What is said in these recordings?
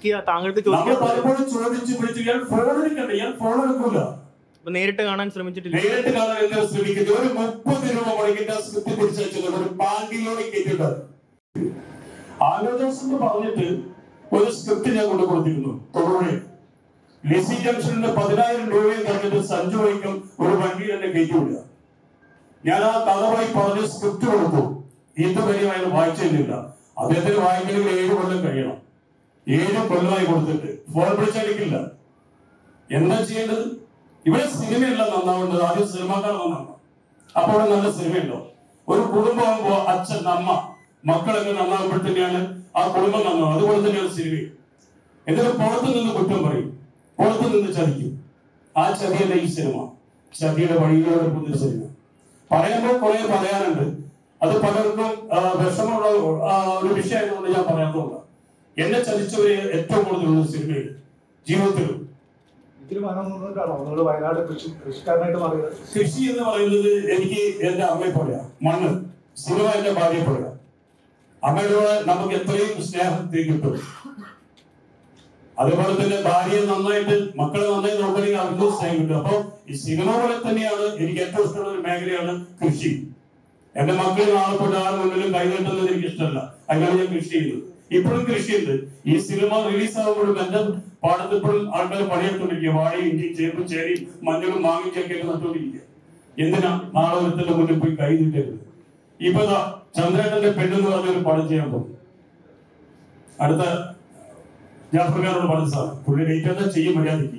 ചോദിക്കുക താങ്കൾക്ക് നമ്മൾ ചോദിക്കുക പലപ്പോഴും ചോദിച്ചു പിടിച്ചു ഇയാൾ ഫോൺ എടുക്കണ്ട ഇയാൾ ഫോൺ എടുക്കൂല അപ്പൊ നേരിട്ട് കാണാൻ ശ്രമിച്ചിട്ടില്ല നേരിട്ട് കാണാൻ എന്താ ശ്രമിക്കുന്നത് ഒരു മുപ്പത് രൂപ മുടക്കിട്ട് ആ സ്ക്രിപ്റ്റ് തിരിച്ചയച്ചത് ഒരു പാൻറ്റിലൂടെ കേട്ടിട്ടുണ്ട് ആലോചന പറഞ്ഞിട്ട് ഒരു സ്ക്രിപ്റ്റ് ഞാൻ കൊണ്ടു കൊടുത്തിരുന്നു തൊടുപുഴ ലിസി ജംഗ്ഷനിൽ പതിനായിരം രൂപയും തന്നിട്ട് സഞ്ജു വൈക്കം ഒരു വണ്ടിയിൽ എന്നെ കയറ്റിവിടുക ഞാൻ ആ കഥമായി പറഞ്ഞ് സ്ക്രിപ്റ്റ് കൊടുത്തു ഇതുവരെ അയാൾ വായിച്ചില്ല അദ്ദേഹത്തിന് വായിക്കണമെങ്കിൽ ഏഴ് കൊല്ലം കഴിയണം ഏഴ് കൊല്ലമായി കൊടുത്തിട്ട് ഫോൺ വിളിച്ചടിക്കില്ല എന്താ ചെയ്യേണ്ടത് ഇവിടെ സിനിമയല്ല നന്നാവേണ്ടത് ആദ്യം സിനിമാക്കാർ നന്നാവണം അപ്പോൾ അവിടെ നല്ല സിനിമയുണ്ടോ ഒരു കുടുംബമാകുമ്പോ അച്ഛൻ അമ്മ മക്കളൊക്കെ നന്നാകുമ്പോഴത്തേക്കാണ് ആ കുടുംബം നന്നാവും അതുപോലെ തന്നെയാണ് സിനിമ എന്നിട്ട് പുറത്തു നിന്ന് കുറ്റം പറയും പുറത്തു നിന്ന് ചതിക്കും ആ ചതിയല്ല ഈ സിനിമ ചതിയുടെ വഴിയിലൂടെ പോകുന്ന സിനിമ പറയുമ്പോൾ കുറെ പറയാനുണ്ട് അത് പലർക്കും ആ, വിഷമമുള്ള ആ, ഒരു വിഷയമായതുകൊണ്ട് ഞാൻ പറയാത്തതുകൊണ്ട് എന്നെ ചതിച്ചവര് ഏറ്റവും കൂടുതലുള്ള സിനിമയിൽ ജീവിതത്തിലും ഇതിൽ മനം നിന്നിട്ടാണോ നിങ്ങൾ വയനാട് കൃഷി കൃഷിക്കാരനായിട്ട് മാറിയത് കൃഷി എന്ന് പറയുന്നത് എനിക്ക് എന്റെ അമ്മയെ പോലെയാ മണ്ണ് സിനിമ എന്റെ ഭാര്യയെ പോലെയാ അമ്മയോട് നമുക്ക് എത്രയും സ്നേഹം കിട്ടും അതുപോലെ തന്നെ ഭാര്യയെ നന്നായിട്ട് മക്കളെ നന്നായി നോക്കണമെങ്കിൽ അവർക്ക് സ്നേഹം കിട്ടും അപ്പൊ ഈ സിനിമ പോലെ തന്നെയാണ് എനിക്ക് ഏറ്റവും ഇഷ്ടമുള്ള ഒരു മേഖലയാണ് കൃഷി എന്റെ മക്കൾ നാളെ കൊണ്ട് ആൾ മുന്നിലും കൈനീട്ടുന്നത് എനിക്ക് ഇഷ്ടമല്ല അങ്ങനെ ഞാൻ കൃഷി ചെയ്യുന്നത് ഇപ്പോഴും കൃഷിയുണ്ട് ഈ സിനിമ റിലീസ് ആകുമ്പോഴും എന്റെ പാടത്ത് ഇപ്പോഴും ആൾക്കാർ പണിയെടുത്തോണ്ടിരിക്കുക വാഴയും ഇഞ്ചി ചേമ്പും ചേരിയും മഞ്ഞളും മാങ്ങയും ചക്കയൊക്കെ നട്ടുകൊണ്ടിരിക്കുക എന്തിനാ നാളെ ഒരുത്തിന്റെ മുന്നിൽ പോയി കൈ നീട്ടരുത് ഇപ്പൊ ദാ ചന്ദ്രേട്ടന്റെ പെണ്ണെന്ന് പറഞ്ഞൊരു പടം ചെയ്യാൻ പോകും അടുത്ത ജാഫർഖാനോട് പറഞ്ഞ സാർ പുള്ളി ഡേറ്റ് എന്താ ചെയ്യും മര്യാദയ്ക്ക്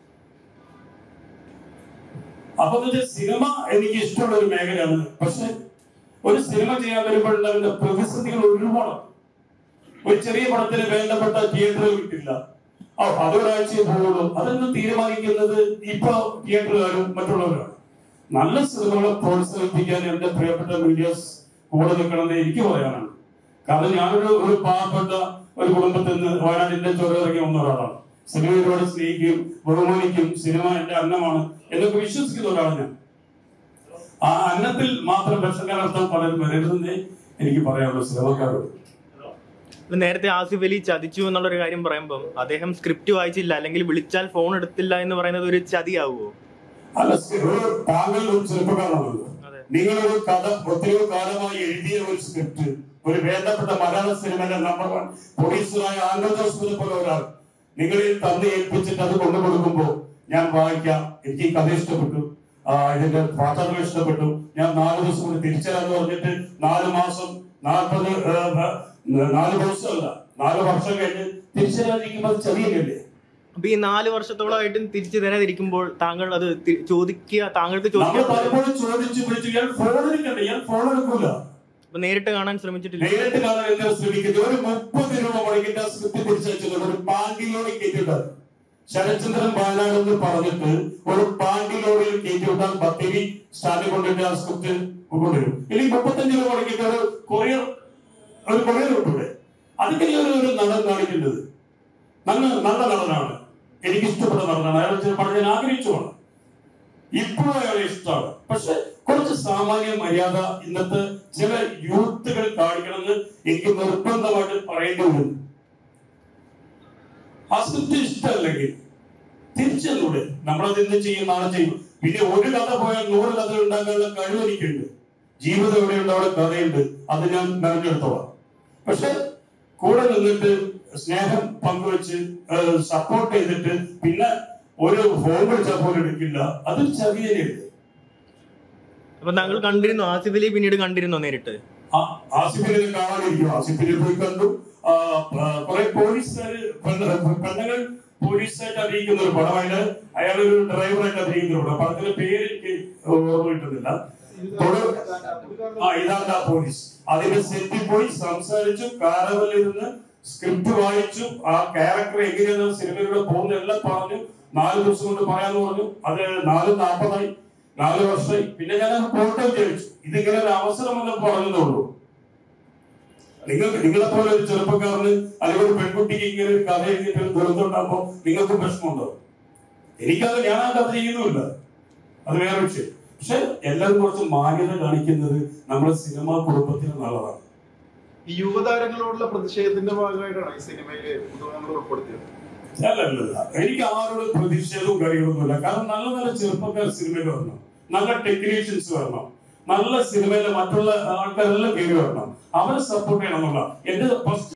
അപ്പൊ എന്ന് വെച്ചാൽ സിനിമ എനിക്ക് ഇഷ്ടമുള്ള ഒരു മേഖലയാണ് പക്ഷെ ഒരു സിനിമ ചെയ്യാൻ വരുമ്പോഴുണ്ടാകുന്ന പ്രതിസന്ധികൾ ഒരുപാട് ഒരു ചെറിയ പടത്തിന് വേണ്ടപ്പെട്ട തിയേറ്ററുകൾ കിട്ടില്ല ആ, അതൊരാഴ്ചയെ പോകുള്ളൂ അതൊന്നും തീരുമാനിക്കുന്നത് ഇപ്പൊ തിയേറ്ററുകാരും മറ്റുള്ളവരാണ് നല്ല സിനിമകളെ പ്രോത്സാഹിപ്പിക്കാൻ എന്റെ പ്രിയപ്പെട്ട മീഡിയാസ് കൂടെ നിൽക്കണമെന്ന് എനിക്ക് പറയാനാണ് കാരണം ഞാനൊരു ഒരു പാവപ്പെട്ട ഒരു കുടുംബത്തിൽ നിന്ന് വയനാടിന്റെ ചുരമിറങ്ങി വന്ന ഒരാളാണ് സിനിമ ഒരുപാട് സ്നേഹിക്കും ബഹുമാനിക്കും സിനിമ എന്റെ അന്നമാണ് എന്നൊക്കെ വിശ്വസിക്കുന്ന ഒരാളാണ് ഞാൻ ആ അന്നത്തിൽ മാത്രം വിഷം കലർത്താൻ പലരും വരരുതെന്നേ എനിക്ക് പറയാനുള്ളൂ സിനിമക്കാരോട് ഇപ്പൊ നേരത്തെ ആസിഫ് അലി ചതിച്ചു എന്നുള്ള ഒരു കാര്യം പറയുമ്പോൾ അദ്ദേഹം സ്ക്രിപ്റ്റ് വായിച്ചില്ല അല്ലെങ്കിൽ വിളിച്ചാൽ ഫോൺ എടുത്തില്ല എന്ന് പറയുന്നത് ഒരു ചതിയാവുമോ അല്ല ഒരു താങ്കൾ ഒരു ചെറുപ്പക്കാരനാണല്ലോ അതെ. നിങ്ങളൊരു കഥ ഒത്തിരിയോ കാലമായി എഴുതിയ ഒരു സ്ക്രിപ്റ്റ് ഒരു വേണ്ടപ്പെട്ട മലയാള സിനിമയിലെ നമ്പർ വൺ പ്രൊഡ്യൂസറായ ആൻഡ്രോ ജോസഫിനെ പോലെ ഒരാൾ നിങ്ങളിൽ തന്ന് ഏൽപ്പിച്ചിട്ട് അത് കൊണ്ടു കൊടുക്കുമ്പോ ഞാൻ വായിക്കാം എനിക്ക് ഈ കഥ ഇഷ്ടപ്പെട്ടു ആ, ഇതിന്റെ പാത്രങ്ങൾ ഇഷ്ടപ്പെട്ടു ഞാൻ നാല് ദിവസം കൊണ്ട് തിരിച്ചരാന്ന് പറഞ്ഞിട്ട് നാല് മാസം നാൽപ്പത് നാല് ദിവസമല്ല നാല് വർഷം കഴിഞ്ഞ് തിരിച്ചരാതിരിക്കുമ്പോൾ അത് ചെറിയല്ലേ അപ്പൊ ഈ നാല് വർഷത്തോളമായിട്ടും തിരിച്ചു തരാതിരിക്കുമ്പോൾ താങ്കൾ അത് തി- ചോദിക്കുക താങ്കൾക്ക് നമ്മൾ ചോദിക്കുക പലപ്പോഴും ചോദിച്ചു പിടിച്ചു ഇയാൾ ഫോൺ എടുക്കണ്ട ഇയാൾ ഫോൺ എടുക്കൂല അപ്പൊ നേരിട്ട് കാണാൻ ശ്രമിച്ചിട്ടില്ല നേരിട്ട് കാണാൻ എന്താ ശ്രമിക്കുന്നത് ഒരു മുപ്പത് രൂപ മുടക്കിട്ട് ആ സ്ക്രിപ്റ്റ് തിരിച്ചയച്ചത് ഒരു പാൻറ്റിലോടെ കയറ്റിവിട്ടത് ശരത്ചന്ദ്രൻ വയനാട് എന്ന് പറഞ്ഞിട്ട് ഒരു പാൻറ്റിലോടിൽ കയറ്റിവിട്ടാൽ ബത്തേരി സ്റ്റാൻഡിൽ കൊണ്ടിട്ട് ആ സ്ക്രിപ്റ്റ് കൊണ്ടുവരും ഇല്ലെങ്കിൽ മുപ്പത്തഞ്ച് രൂപ മുടക്കിട്ട് ഒരു കൊറിയർ ഒരു കൊറിയർ വിട്ടൂടെ അതൊക്കെ ഒരു ഒരു നടൻ കാണിക്കേണ്ടത് നല്ല നല്ല നടനാണ് എനിക്ക് ഇഷ്ടപ്പെട്ട നടനാണ് അയാൾ ചില പടം ഞാൻ ആഗ്രഹിച്ചുമാണ് ഇപ്പോഴും അയാളെ ഇഷ്ടമാണ് പക്ഷെ കുറച്ച് സാമാന്യ മര്യാദ ഇന്നത്തെ ചില യൂത്തുകൾ കാണിക്കണമെന്ന് എനിക്ക് നിർബന്ധമായിട്ട് പറയേണ്ടി വരും ആ സ്ക്രിപ്റ്റ് ഇഷ്ടമല്ലെങ്കിൽ തിരിച്ചെന്നൂടെ നമ്മളത് ഇന്ന് ചെയ്യും നാളെ ചെയ്യും പിന്നെ ഒരു കഥ പോയാൽ നൂറ് കഥ ഉണ്ടാക്കാനുള്ള കഴിവ് എനിക്കുണ്ട് ജീവിതം എവിടെയുണ്ട് അവിടെ കഥയുണ്ട് അത് ഞാൻ മെനഞ്ഞെടുത്തോളാം പക്ഷെ കൂടെ നിന്നിട്ട് സ്നേഹം പങ്കുവെച്ച് സപ്പോർട്ട് ചെയ്തിട്ട് പിന്നെ ഒരു ഫോൺ വിളിച്ചാൽ പോലും എടുക്കില്ല അത് ചെറിയ അപ്പൊ താങ്കൾ കണ്ടിരുന്നു ആസിഫ് അലി പിന്നീട് കണ്ടിരുന്നോ നേരിട്ട് ആ- ആസിഫിനെ കാണാനിരിക്കും ആസിഫിനെ പോയി കണ്ടു ആ, ആ, കുറെ പോലീസുകാര് പെണ്ണ്- പെണ്ണുങ്ങൾ പോലീസായിട്ട് അഭിനയിക്കുന്ന ഒരു പടം അതില് അയാൾ ഒരു ഡ്രൈവറായിട്ട് അഭിനയിക്കുന്ന ഒരു പടം പടത്തിന്റെ പേര് എനിക്ക് ഓർമ്മ കിട്ടുന്നില്ല തുടർ- ആ ഇതാണ് ആ പോലീസ് അതിന്റെ സെറ്റിൽ പോയി സംസാരിച്ചു കാരവലിരുന്ന് സ്ക്രിപ്റ്റ് വായിച്ചു ആ ക്യാരക്ടർ എങ്ങനെയാണ് സിനിമയിലൂടെ പോകുന്ന എല്ലാം പറഞ്ഞു നാല് ദിവസം കൊണ്ട് പറയാന്ന് പറഞ്ഞു അത് നാല് നാൽപ്പതായി നാല് വർഷമായി പിന്നെ ഞാൻ അത് കോട്ട വിചാരിച്ചു ഇതിങ്ങനെ ഒരു അവസരമല്ല പറഞ്ഞതേ നിങ്ങൾ നിങ്ങളെ പോലെ ഒരു ചെറുപ്പക്കാരന് അല്ലെങ്കിൽ ഒരു പെൺകുട്ടിക്ക് ഇങ്ങനെ ഒരു കഥ എഴുതിയിട്ട് ഒരു ദുരന്തം ഉണ്ടാകുമ്പോൾ നിങ്ങൾക്ക് പ്രശ്നമുണ്ടോ എനിക്കത് ഞാൻ ആ കഥ ചെയ്യുന്നുമില്ല അത് വേറെ വിഷയം പക്ഷെ എല്ലാവരും കുറച്ച് മാന്യത കാണിക്കുന്നത് നമ്മുടെ സിനിമാ കുടുംബത്തിന് നല്ലതാണ് ഈ യുവതാരങ്ങളോടുള്ള പ്രതിഷേധത്തിന്റെ ഭാഗമായിട്ടാണ് ഈ സിനിമയില് പുതുമുഖങ്ങൾ ഉൾപ്പെടുത്തിയത് അല്ലല്ല എനിക്ക് ആരോട് പ്രതിഷേധവും കാര്യങ്ങളൊന്നുമില്ല കാരണം നല്ല നല്ല ചെറുപ്പക്കാർ സിനിമയിൽ വരണം നല്ല ടെക്നീഷ്യൻസ് വരണം നല്ല സിനിമയിലെ മറ്റുള്ള ആൾക്കാരെല്ലാം കയറി വരണം അവരെ സപ്പോർട്ട് ചെയ്യണം എന്നുള്ള എന്റെ ഫസ്റ്റ്